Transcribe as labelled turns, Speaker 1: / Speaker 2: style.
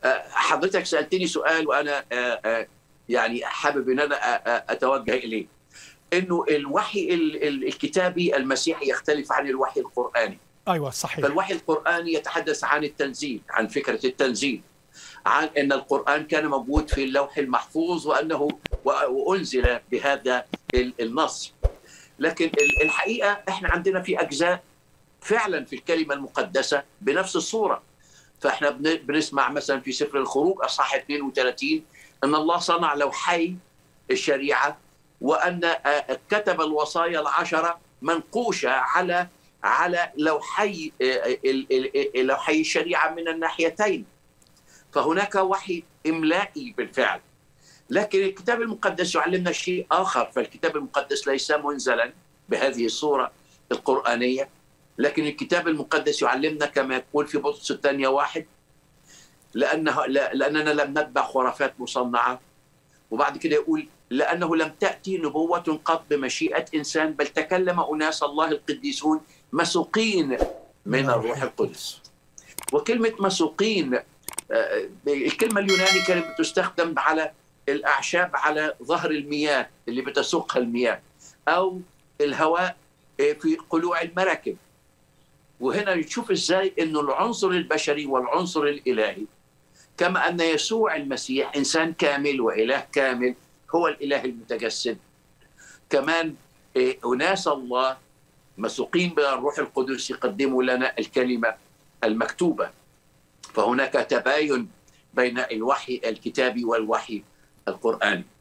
Speaker 1: حضرتك سالتني سؤال وانا يعني حابب ان انا اتوجه اليه انه الوحي الكتابي المسيحي يختلف عن الوحي القراني
Speaker 2: ايوه صحيح
Speaker 1: فالوحي القراني يتحدث عن التنزيل عن فكره التنزيل عن ان القران كان موجود في اللوح المحفوظ وانه وانزل بهذا النص لكن الحقيقه احنا عندنا في اجزاء فعلا في الكلمه المقدسه بنفس الصوره فاحنا بنسمع مثلا في سفر الخروج اصحاح 32 ان الله صنع لوحي الشريعه وان كتب الوصايا العشره منقوشه على على لوحي لوحي الشريعه من الناحيتين فهناك وحي املائي بالفعل لكن الكتاب المقدس يعلمنا شيء اخر فالكتاب المقدس ليس منزلا بهذه الصوره القرانيه لكن الكتاب المقدس يعلمنا كما يقول في بطرس الثانيه واحد لانه لاننا لم نتبع خرافات مصنعه وبعد كده يقول لانه لم تاتي نبوه قط بمشيئه انسان بل تكلم اناس الله القديسون مسوقين من الروح القدس وكلمه مسوقين الكلمه اليوناني كانت بتستخدم على الاعشاب على ظهر المياه اللي بتسوقها المياه او الهواء في قلوع المراكب وهنا نشوف ازاي انه العنصر البشري والعنصر الالهي كما ان يسوع المسيح انسان كامل واله كامل هو الاله المتجسد كمان اناس الله مسوقين بالروح القدس يقدموا لنا الكلمه المكتوبه فهناك تباين بين الوحي الكتابي والوحي القرآني